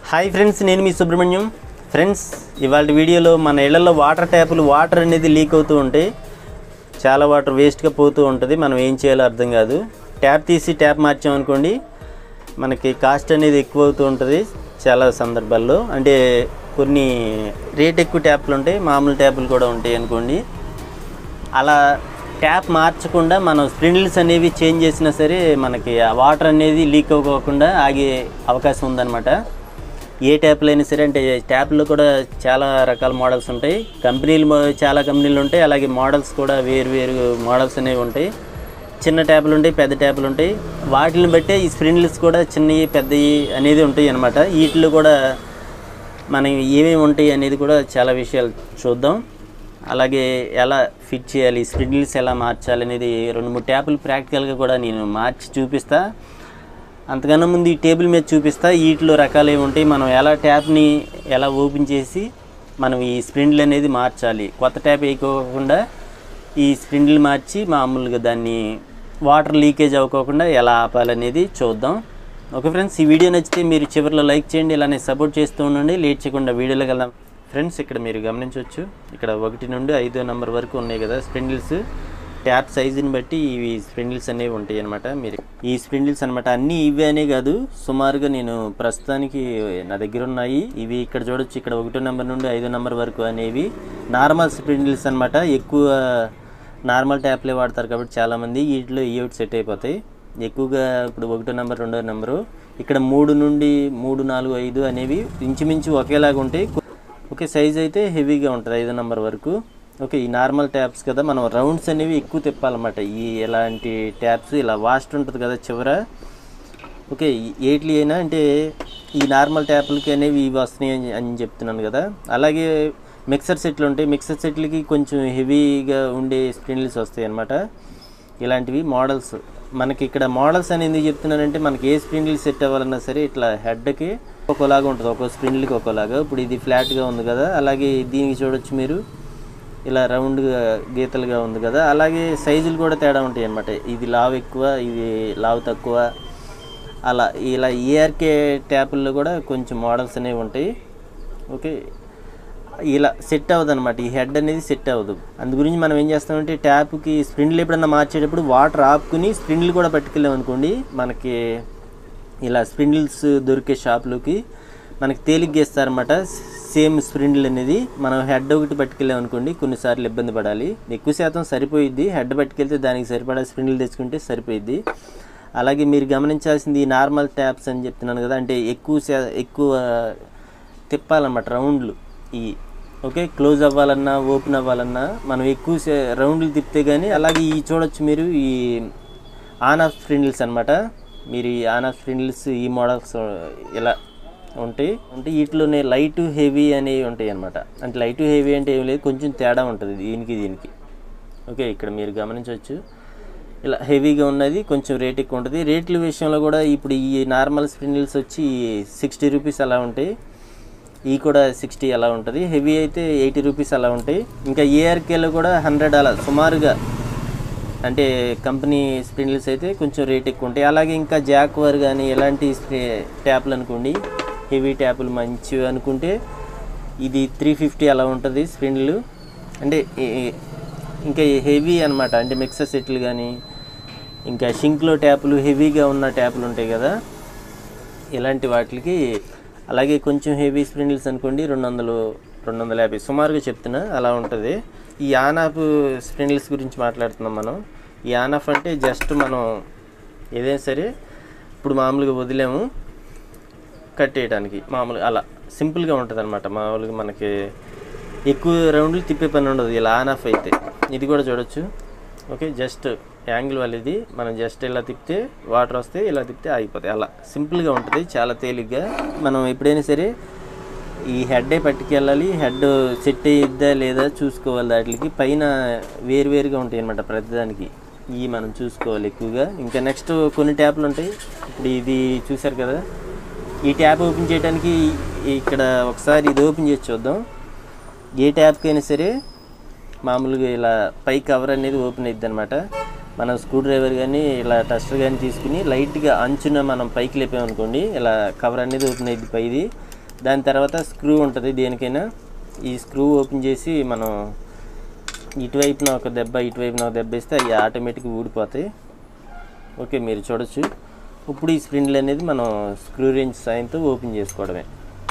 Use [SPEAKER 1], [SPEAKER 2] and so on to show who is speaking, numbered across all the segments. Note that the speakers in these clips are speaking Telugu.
[SPEAKER 1] హాయ్ ఫ్రెండ్స్ నేను మీ సుబ్రహ్మణ్యం ఫ్రెండ్స్ ఇవాళ వీడియోలో మన ఇళ్లలో వాటర్ ట్యాపులు వాటర్ అనేది లీక్ అవుతూ ఉంటాయి చాలా వాటర్ వేస్ట్గా పోతూ ఉంటుంది మనం ఏం చేయాలో అర్థం కాదు ట్యాప్ తీసి ట్యాప్ మార్చామనుకోండి మనకి కాస్ట్ అనేది ఎక్కువ అవుతూ ఉంటుంది చాలా సందర్భాల్లో అంటే కొన్ని రేట్ ఎక్కువ ట్యాప్లు ఉంటాయి మామూలు ట్యాపులు కూడా ఉంటాయి అనుకోండి అలా ట్యాప్ మార్చకుండా మనం స్ప్రిండిల్స్ అనేవి చేంజ్ చేసినా సరే మనకి ఆ వాటర్ అనేది లీక్ అవ్వకుండా ఆగే అవకాశం ఉందన్నమాట ఏ ట్యాప్లు అయినా సరే అంటే ట్యాప్లో కూడా చాలా రకాల మోడల్స్ ఉంటాయి కంపెనీలు మొ- చాలా కంపెనీలు ఉంటాయి అలాగే మోడల్స్ కూడా వేరు వేరు మోడల్స్ అనేవి ఉంటాయి చిన్న ట్యాపులు ఉంటాయి పెద్ద ట్యాపులు ఉంటాయి వాటిని బట్టే ఈ స్ప్రిండిల్స్ కూడా చిన్నవి పెద్దవి అనేది ఉంటాయి అన్నమాట వీటిలో కూడా మనం ఏమేమి ఉంటాయి అనేది కూడా చాలా విషయాలు చూద్దాం అలాగే ఎలా ఫిట్ చేయాలి స్ప్రిండిల్స్ ఎలా మార్చాలి అనేది రెండు మూడు ట్యాపులు ప్రాక్టికల్గా కూడా నేను మార్చి చూపిస్తా అంతకన్నా ముందు ఈ టేబుల్ మీద చూపిస్తా వీటిలో రకాలు ఏమి ఉంటాయి మనం ఎలా ట్యాప్ని ఎలా ఓపెన్ చేసి మనం ఈ స్ప్రిండిల్ అనేది మార్చాలి కొత్త ట్యాప్ వేయకోకుండా ఈ స్ప్రిండిల్ మార్చి మామూలుగా దాన్ని వాటర్ లీకేజ్ అవ్వకోకుండా ఎలా ఆపాలనేది చూద్దాం ఓకే ఫ్రెండ్స్ ఈ వీడియో నచ్చితే మీరు చివరిలో లైక్ చేయండి ఇలానే సపోర్ట్ చేస్తూ ఉండండి లేట్ చేయకుండా వీడియోలోకి వెళ్దాం ఫ్రెండ్స్ ఇక్కడ మీరు గమనించవచ్చు ఇక్కడ ఒకటి నుండి ఐదో నెంబర్ వరకు ఉన్నాయి కదా స్ప్రిండిల్స్ ట్యాప్ సైజుని బట్టి ఇవి స్ప్రిండిల్స్ అనేవి ఉంటాయి అనమాట మీరు ఈ స్ప్రిండిల్స్ అనమాట అన్నీ ఇవే అనే కాదు సుమారుగా నేను ప్రస్తుతానికి నా దగ్గర ఉన్నాయి ఇవి ఇక్కడ చూడొచ్చు ఇక్కడ ఒకటో నెంబర్ నుండి ఐదో నెంబర్ వరకు అనేవి నార్మల్ స్ప్రిండిల్స్ అనమాట ఎక్కువ నార్మల్ ట్యాప్లే వాడతారు కాబట్టి చాలామంది వీటిలో ఈ ఒకటి సెట్ అయిపోతాయి ఎక్కువగా ఇప్పుడు ఒకటో నెంబర్ రెండో నెంబరు ఇక్కడ మూడు నుండి మూడు నాలుగు ఐదు అనేవి ఇంచుమించు ఒకేలాగా ఉంటాయి ఓకే సైజ్ అయితే హెవీగా ఉంటుంది ఐదో నెంబర్ వరకు ఓకే ఈ నార్మల్ ట్యాప్స్ కదా మనం రౌండ్స్ అనేవి ఎక్కువ తిప్పాలన్నమాట ఈ ఎలాంటి ట్యాప్స్ ఇలా వాస్ట్ ఉంటుంది కదా చివర ఓకే ఏట్లీ అయినా అంటే ఈ నార్మల్ ట్యాప్లకి అనేవి ఇవి వస్తున్నాయి అని- అని చెప్తున్నాను కదా అలాగే మిక్సర్ సెట్లు ఉంటాయి మిక్సర్ సెట్లకి కొంచెం హెవీగా ఉండే స్ప్రిండిల్స్ వస్తాయి అన్నమాట ఇలాంటివి మోడల్స్ మనకి ఇక్కడ మోడల్స్ అని ఎందుకు చెప్తున్నానంటే మనకి ఏ స్ప్రిండిల్ సెట్ అవ్వాలన్నా సరే ఇట్లా హెడ్కి ఒక్కోలాగా ఉంటుంది ఒక్కో స్ప్రిండిల్కి ఒక్కోలాగా ఇప్పుడు ఇది ఫ్లాట్గా ఉంది కదా అలాగే దీనికి చూడొచ్చు మీరు ఇలా రౌండ్గా గీతలుగా ఉంది కదా అలాగే సైజులు కూడా తేడా ఉంటాయి అన్నమాట ఇది లావు ఎక్కువ ఇది లావు తక్కువ అలా ఇలా ఏఆర్కే ట్యాపుల్లో కూడా కొంచెం మోడల్స్ అనేవి ఉంటాయి ఓకే ఇలా సెట్ అవ్వదు అనమాట ఈ హెడ్ అనేది సెట్ అవ్వదు అందు గురించి మనం ఏం చేస్తామంటే ట్యాప్కి స్ప్రిండ్లు ఎప్పుడన్నా మార్చేటప్పుడు వాటర్ ఆపుకుని స్ప్రిండ్లు కూడా పట్టుకెళ్ళాం అనుకోండి మనకి ఇలా స్ప్రిండిల్స్ దొరికే షాప్లోకి మనకి తేలిగ్గా ఇస్తారనమాట సేమ్ స్ప్రిండిల్ అనేది మనం హెడ్ ఒకటి పట్టుకెళ్ళాం అనుకోండి కొన్నిసార్లు ఇబ్బంది పడాలి ఎక్కువ శాతం సరిపోయిద్ది హెడ్ పట్టుకెళ్తే దానికి సరిపడా స్ప్రిండిల్ తెచ్చుకుంటే సరిపోయిద్ది అలాగే మీరు గమనించాల్సింది ఈ నార్మల్ ట్యాప్స్ అని చెప్తున్నాను కదా అంటే ఎక్కువ శా- ఎక్కువ తిప్పాలన్నమాట రౌండ్లు ఈ ఓకే క్లోజ్ అవ్వాలన్నా ఓపెన్ అవ్వాలన్నా మనం ఎక్కువ సే- రౌండ్లు తిప్పితే కానీ అలాగే ఈ చూడొచ్చు మీరు ఈ ఆన్ ఆఫ్ స్ప్రిండిల్స్ అనమాట మీరు ఈ ఆన్ ఆఫ్ స్ప్రిండిల్స్ ఈ మోడల్స్ ఇలా ఉంటాయి అంటే వీటిలోనే లైట్ హెవీ అనేవి ఉంటాయి అనమాట అంటే లైట్ హెవీ అంటే ఏం లేదు కొంచెం తేడా ఉంటుంది దీనికి దీనికి ఓకే ఇక్కడ మీరు గమనించవచ్చు ఇలా హెవీగా ఉన్నది కొంచెం రేట్ ఎక్కువ ఉంటుంది రేట్ల విషయంలో కూడా ఇప్పుడు ఈ నార్మల్ స్ప్రిండిల్స్ వచ్చి సిక్స్టీ రూపీస్ అలా ఉంటాయి ఈ కూడా సిక్స్టీ అలా ఉంటుంది హెవీ అయితే ఎయిటీ రూపీస్ అలా ఉంటాయి ఇంకా ఏఆర్కేలో కూడా హండ్రెడ్ అలా సుమారుగా అంటే కంపెనీ స్ప్రిండిల్స్ అయితే కొంచెం రేట్ ఎక్కువ ఉంటాయి అలాగే ఇంకా జాక్వర్ కానీ ఎలాంటి స్ప్రే- ట్యాప్లు అనుకోండి హెవీ ట్యాపులు మంచివి అనుకుంటే ఇది త్రీ ఫిఫ్టీ అలా ఉంటుంది స్ప్రిండ్లు అంటే ఈ- ఈ- ఇంకా హెవీ అన్నమాట అంటే మిక్సర్ సెట్లు కానీ ఇంకా షింక్లో ట్యాపులు హెవీగా ఉన్న ట్యాపులు ఉంటాయి కదా ఇలాంటి వాటికి అలాగే కొంచెం హెవీ స్ప్రిండిల్స్ అనుకోండి రెండు వందలు రెండు వందల యాభై సుమారుగా చెప్తున్నా అలా ఉంటుంది ఈ ఆన్ ఆఫ్ స్ప్రిండిల్స్ గురించి మాట్లాడుతున్నాం మనం ఈ ఆన్ ఆఫ్ అంటే జస్ట్ మనం ఏదైనా సరే ఇప్పుడు మామూలుగా వదిలేము కట్టేయడానికి మామూలుగా అలా సింపుల్గా ఉంటుంది అనమాట మామూలుగా మనకి ఎక్కువ రౌండ్లు తిప్పే పని ఉండదు ఇలా ఆన్ ఆఫ్ అయితే ఇది కూడా చూడొచ్చు ఓకే జస్ట్ యాంగిల్ వాళ్ళది మనం జస్ట్ ఇలా తిప్పితే వాటర్ వస్తే ఇలా తిప్పితే ఆగిపోతాయి అలా సింపుల్గా ఉంటుంది చాలా తేలిగ్గా మనం ఎప్పుడైనా సరే ఈ హెడ్డే పట్టుకెళ్ళాలి హెడ్ సెట్ అయ్యిద్దా లేదా చూసుకోవాలి వాటికి పైన వేరువేరుగా ఉంటాయి అనమాట ప్రతిదానికి ఇవి మనం చూసుకోవాలి ఎక్కువగా ఇంకా నెక్స్ట్ కొన్ని ట్యాప్లు ఉంటాయి ఇప్పుడు ఇది చూసారు కదా ఈ ట్యాప్ ఓపెన్ చేయడానికి ఇక్కడ ఒకసారి ఇది ఓపెన్ చేసి చూద్దాం ఏ ట్యాప్కి అయినా సరే మామూలుగా ఇలా పై కవర్ అనేది ఓపెన్ అయ్యిద్ది అనమాట మనం స్క్రూ డ్రైవర్ కానీ ఇలా టస్టర్ కానీ తీసుకుని లైట్గా అంచున మనం పైకి లేపామనుకోండి ఇలా కవర్ అనేది ఓపెన్ అయ్యిద్ది పైది దాని తర్వాత స్క్రూ ఉంటుంది దేనికైనా ఈ స్క్రూ ఓపెన్ చేసి మనం ఇటువైపున ఒక దెబ్బ ఇటువైపున ఒక దెబ్బ వేస్తే అవి ఆటోమేటిక్గా ఊడిపోతాయి ఓకే మీరు చూడొచ్చు ఇప్పుడు ఈ స్ప్రిండ్లు అనేది మనం స్క్రూ రేంజ్ సాయంతో ఓపెన్ చేసుకోవడమే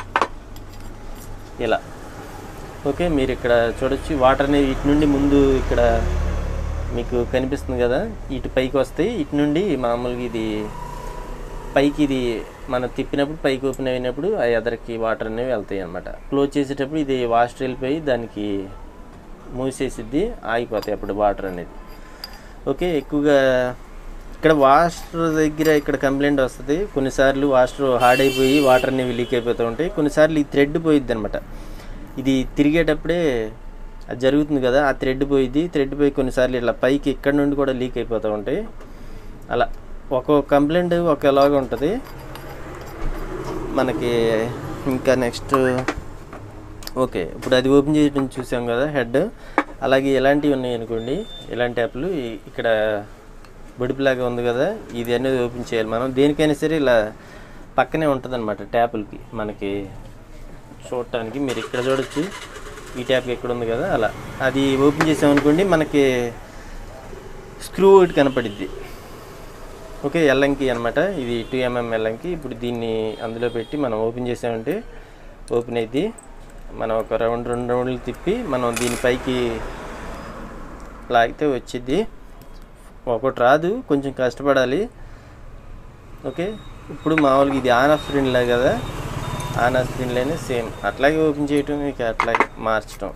[SPEAKER 1] ఇలా ఓకే మీరు ఇక్కడ చూడొచ్చు వాటర్ అనేది ఇటు నుండి ముందు ఇక్కడ మీకు కనిపిస్తుంది కదా ఇటు పైకి వస్తాయి ఇటు నుండి మామూలుగా ఇది పైకి ఇది మనం తిప్పినప్పుడు పైకి ఓపెన్ అయినప్పుడు ఆ ఎదరికి వాటర్ అనేవి వెళ్తాయి అనమాట క్లోజ్ చేసేటప్పుడు ఇది వాష్ వెళ్ళిపోయి దానికి మూసేసిద్ది ఆగిపోతాయి అప్పుడు వాటర్ అనేది ఓకే ఎక్కువగా ఇక్కడ వాషర్ దగ్గర ఇక్కడ కంప్లైంట్ వస్తుంది కొన్నిసార్లు వాషర్ హార్డ్ అయిపోయి వాటర్ అనేవి లీక్ అయిపోతూ ఉంటాయి కొన్నిసార్లు ఈ థ్రెడ్ పోయిద్ది అనమాట ఇది తిరిగేటప్పుడే అది జరుగుతుంది కదా ఆ థ్రెడ్ పోయిద్ది థ్రెడ్ పోయి కొన్నిసార్లు ఇట్లా పైకి ఇక్కడ నుండి కూడా లీక్ అయిపోతూ ఉంటాయి అలా ఒక్కొక్క కంప్లైంట్ ఒకలాగా ఉంటుంది మనకి ఇంకా నెక్స్ట్ ఓకే ఇప్పుడు అది ఓపెన్ చేయడం చూసాం కదా హెడ్ అలాగే ఇలాంటివి ఉన్నాయి అనుకోండి ఇలాంటి యాప్లు ఈ- ఇక్కడ బొడిపిలాగా ఉంది కదా ఇది అనేది ఓపెన్ చేయాలి మనం దేనికైనా సరే ఇలా పక్కనే ఉంటుంది అనమాట ట్యాపులకి మనకి చూడటానికి మీరు ఇక్కడ చూడొచ్చు ఈ ట్యాప్ ఇక్కడ ఉంది కదా అలా అది ఓపెన్ చేసామనుకోండి మనకి స్క్రూ ఒకటి కనపడిద్ది ఓకే ఎల్లంకి అనమాట ఇది టూ ఎంఎం ఎల్లంకి ఇప్పుడు దీన్ని అందులో పెట్టి మనం ఓపెన్ చేసామంటే ఓపెన్ అయింది మనం ఒక రౌండ్ రెండు రౌండ్లు తిప్పి మనం దీనిపైకి లాగితే వచ్చింది ఒకటి రాదు కొంచెం కష్టపడాలి ఓకే ఇప్పుడు మామూలుగా ఇది ఆన్ ఆఫ్ స్క్రీన్లే కదా ఆన్ ఆఫ్ స్క్రీన్లోనే సేమ్ అట్లాగే ఓపెన్ చేయటం ఇక అట్లాగే మార్చడం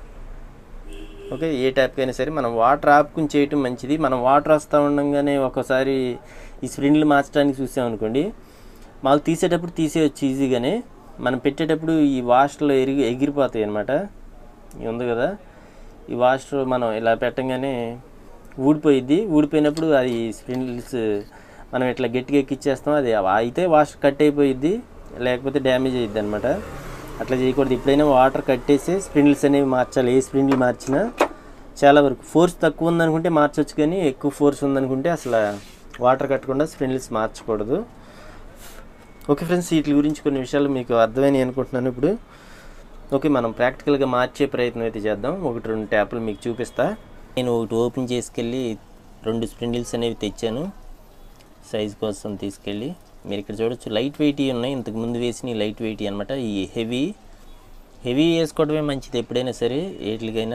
[SPEAKER 1] ఓకే ఏ ట్యాప్ అయినా సరే మనం వాటర్ ఆపుకుని చేయటం మంచిది మనం వాటర్ వస్తూ ఉండగానే ఒకసారి ఈ స్ప్రింగ్లు మార్చడానికి చూసామనుకోండి మాకు తీసేటప్పుడు తీసేయచ్చు ఈజీగానే మనం పెట్టేటప్పుడు ఈ వాష్లో ఎరిగి ఎగిరిపోతాయి అనమాట ఇది ఉంది కదా ఈ వాష్ మనం ఇలా పెట్టంగానే ఊడిపోయిద్ది ఊడిపోయినప్పుడు అది స్ప్రింగ్స్ మనం ఇట్లా గట్టిగా ఎక్కిచ్చేస్తాం అది అయితే వాష్ కట్ అయిపోయిద్ది లేకపోతే డ్యామేజ్ అయ్యిద్ది అనమాట అట్లా చేయకూడదు ఎప్పుడైనా వాటర్ కట్టేసి స్ప్రింగ్స్ అనేవి మార్చాలి ఏ స్ప్రింగ్లు మార్చినా చాలా వరకు ఫోర్స్ తక్కువ ఉందనుకుంటే మార్చొచ్చు కానీ ఎక్కువ ఫోర్స్ ఉందనుకుంటే అసలు వాటర్ కట్టకుండా స్ప్రింగ్స్ మార్చకూడదు ఓకే ఫ్రెండ్స్ వీటి గురించి కొన్ని విషయాలు మీకు అర్థమైనాయి అనుకుంటున్నాను ఇప్పుడు ఓకే మనం ప్రాక్టికల్గా మార్చే ప్రయత్నం అయితే చేద్దాం ఒకటి రెండు ట్యాపులు మీకు చూపిస్తా నేను ఒకటి ఓపెన్ చేసుకెళ్ళి రెండు స్ప్రిండిల్స్ అనేవి తెచ్చాను సైజ్ కోసం తీసుకెళ్ళి మీరు ఇక్కడ చూడొచ్చు లైట్ వెయిట్ ఉన్నాయి ఇంతకు ముందు వేసిన లైట్ వెయిట్ అనమాట ఈ హెవీ హెవీ వేసుకోవడమే మంచిది ఎప్పుడైనా సరే ఏట్లకైనా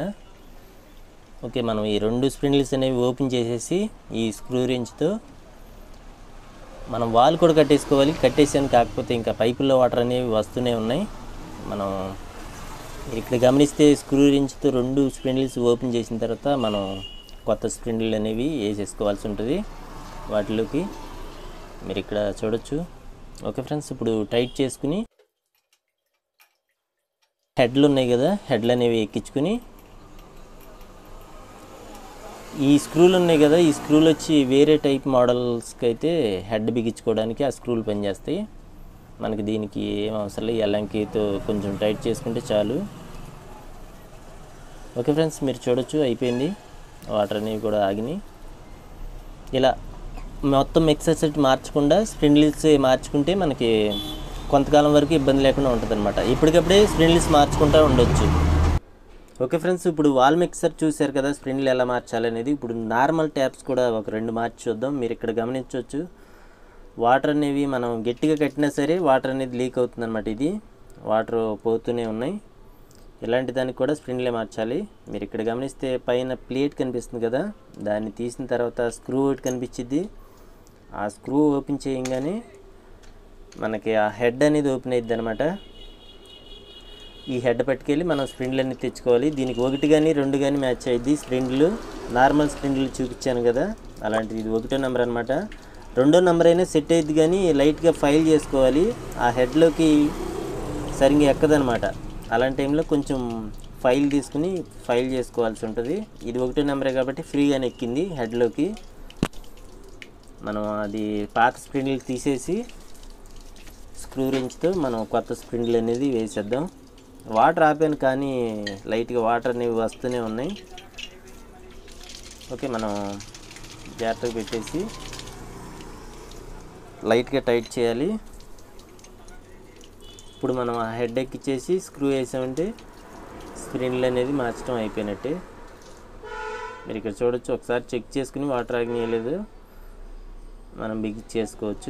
[SPEAKER 1] ఓకే మనం ఈ రెండు స్ప్రిండిల్స్ అనేవి ఓపెన్ చేసేసి ఈ స్క్రూ రేంజ్తో మనం వాల్ కూడా కట్టేసుకోవాలి కట్టేసాను కాకపోతే ఇంకా పైపుల్లో వాటర్ అనేవి వస్తూనే ఉన్నాయి మనం మీరు ఇక్కడ గమనిస్తే స్క్రూ రేంజ్తో రెండు స్ప్రిండిల్స్ ఓపెన్ చేసిన తర్వాత మనం కొత్త స్ప్రిండిల్ అనేవి వేసేసుకోవాల్సి ఉంటుంది వాటిలోకి మీరు ఇక్కడ చూడొచ్చు ఓకే ఫ్రెండ్స్ ఇప్పుడు టైట్ చేసుకుని హెడ్లు ఉన్నాయి కదా హెడ్లు అనేవి ఎక్కించుకుని ఈ స్క్రూలు ఉన్నాయి కదా ఈ స్క్రూలు వచ్చి వేరే టైప్ మోడల్స్కి అయితే హెడ్ బిగించుకోవడానికి ఆ స్క్రూలు పనిచేస్తాయి మనకి దీనికి ఏం అవసరం లేదు ఎల్లంకితో కొంచెం టైట్ చేసుకుంటే చాలు ఓకే ఫ్రెండ్స్ మీరు చూడొచ్చు అయిపోయింది వాటర్ అనేవి కూడా ఆగినాయి ఇలా మొత్తం మిక్సర్ సెట్ మార్చకుండా స్ప్రిండ్లిల్స్ మార్చుకుంటే మనకి కొంతకాలం వరకు ఇబ్బంది లేకుండా ఉంటుంది అనమాట ఇప్పటికప్పుడే స్ప్రిండ్లిల్స్ మార్చుకుంటూ ఉండొచ్చు ఓకే ఫ్రెండ్స్ ఇప్పుడు వాల్ మిక్సర్ చూశారు కదా స్ప్రిండ్లు ఎలా మార్చాలనేది ఇప్పుడు నార్మల్ ట్యాప్స్ కూడా ఒక రెండు మార్చి చూద్దాం మీరు ఇక్కడ గమనించవచ్చు వాటర్ అనేవి మనం గట్టిగా కట్టినా సరే వాటర్ అనేది లీక్ అవుతుందన్నమాట ఇది వాటర్ పోతూనే ఉన్నాయి ఇలాంటి దానికి కూడా స్ప్రింగ్లే మార్చాలి మీరు ఇక్కడ గమనిస్తే పైన ప్లేట్ కనిపిస్తుంది కదా దాన్ని తీసిన తర్వాత స్క్రూ ఒకటి కనిపించిద్ది ఆ స్క్రూ ఓపెన్ చేయగానే మనకి ఆ హెడ్ అనేది ఓపెన్ అయ్యిద్ది అనమాట ఈ హెడ్ పట్టుకెళ్ళి మనం స్ప్రిండ్లు అన్ని తెచ్చుకోవాలి దీనికి ఒకటి కానీ రెండు కానీ మ్యాచ్ అయ్యిద్ది స్ప్రిండ్లు నార్మల్ స్ప్రిండ్లు చూపించాను కదా అలాంటిది ఇది ఒకటో నెంబర్ అనమాట రెండో నెంబర్ అయినా సెట్ అయ్యిద్ది కానీ లైట్గా ఫైల్ చేసుకోవాలి ఆ హెడ్లోకి సరిగ్గా ఎక్కదనమాట అలాంటి టైంలో కొంచెం ఫైల్ తీసుకుని ఫైల్ చేసుకోవాల్సి ఉంటుంది ఇది ఒకటో నెంబరే కాబట్టి ఫ్రీగానే ఎక్కింది హెడ్లోకి మనం అది పాత స్ప్రిండ్లు తీసేసి స్క్రూ రేంజ్తో మనం కొత్త స్ప్రిండ్లు అనేది వేసేద్దాం వాటర్ ఆపాను కానీ లైట్గా వాటర్ అనేవి వస్తూనే ఉన్నాయి ఓకే మనం జాగ్రత్తగా పెట్టేసి లైట్గా టైట్ చేయాలి ఇప్పుడు మనం ఆ హెడ్ ఎక్కిచ్చేసి స్క్రూ వేసామంటే స్క్రీన్లు అనేది మార్చడం అయిపోయినట్టే మీరు ఇక్కడ చూడొచ్చు ఒకసారి చెక్ చేసుకుని వాటర్ ఆగినలేదు మనం బిగ్ చేసుకోవచ్చు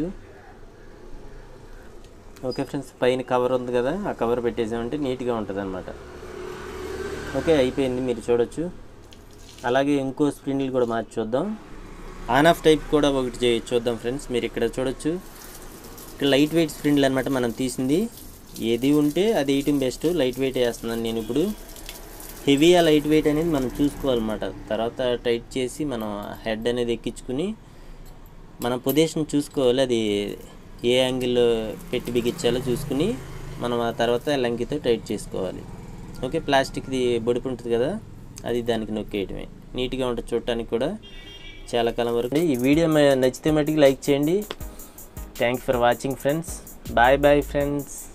[SPEAKER 1] ఓకే ఫ్రెండ్స్ పైన కవర్ ఉంది కదా ఆ కవర్ పెట్టేసామంటే నీట్గా ఉంటుంది అనమాట ఓకే అయిపోయింది మీరు చూడొచ్చు అలాగే ఇంకో స్ప్రింగ్లు కూడా మార్చి చూద్దాం ఆన్ ఆఫ్ టైప్ కూడా ఒకటి చే చూద్దాం ఫ్రెండ్స్ మీరు ఇక్కడ చూడొచ్చు ఇక్కడ లైట్ వెయిట్ స్ప్రింగ్లు అనమాట మనం తీసింది ఏది ఉంటే అది వేయటం బెస్ట్ లైట్ వెయిట్ వేస్తున్నాను నేను ఇప్పుడు హెవీ ఆ లైట్ వెయిట్ అనేది మనం చూసుకోవాలన్నమాట తర్వాత టైట్ చేసి మనం హెడ్ అనేది ఎక్కించుకుని మన పొజిషన్ చూసుకోవాలి అది ఏ యాంగిల్లో పెట్టి బిగించాలో చూసుకుని మనం ఆ తర్వాత లంకితో టైట్ చేసుకోవాలి ఓకే ప్లాస్టిక్ది బొడిపు ఉంటుంది కదా అది దానికి నొక్కేయటమే నీట్గా ఉంటుంది చూడటానికి కూడా చాలా కాలం వరకు ఈ వీడియో మ- నచ్చితే మట్టుకు లైక్ చేయండి thank for watching friends bye bye friends